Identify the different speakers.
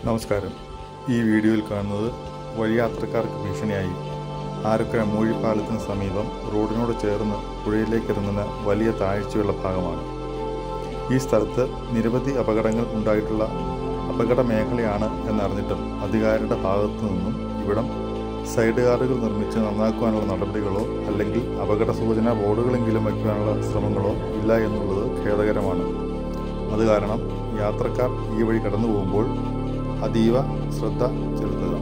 Speaker 1: നമസ്കാരം ഈ വീഡിയോയിൽ കാണുന്നത് വഴിയാത്രക്കാർക്ക് ഭീഷണിയായി ആരക്കര മൂഴിപ്പാലത്തിന് സമീപം റോഡിനോട് ചേർന്ന് പുഴയിലേക്ക് ഇറങ്ങുന്ന വലിയ താഴ്ചയുള്ള ഭാഗമാണ് ഈ സ്ഥലത്ത് നിരവധി അപകടങ്ങൾ ഉണ്ടായിട്ടുള്ള അപകട മേഖലയാണ് എന്നറിഞ്ഞിട്ടും അധികാരിയുടെ ഭാഗത്തു നിന്നും ഇവിടം സൈഡ് കാറുകൾ നിർമ്മിച്ച് നന്നാക്കുവാനുള്ള നടപടികളോ അല്ലെങ്കിൽ അപകട സൂചനാ ബോർഡുകളെങ്കിലും വയ്ക്കുവാനുള്ള ശ്രമങ്ങളോ ഇല്ല എന്നുള്ളത് ഖേദകരമാണ് അത് കാരണം യാത്രക്കാർ ഈ വഴി കടന്നു പോകുമ്പോൾ അതീവ ശ്രദ്ധ ചെലുത്തുക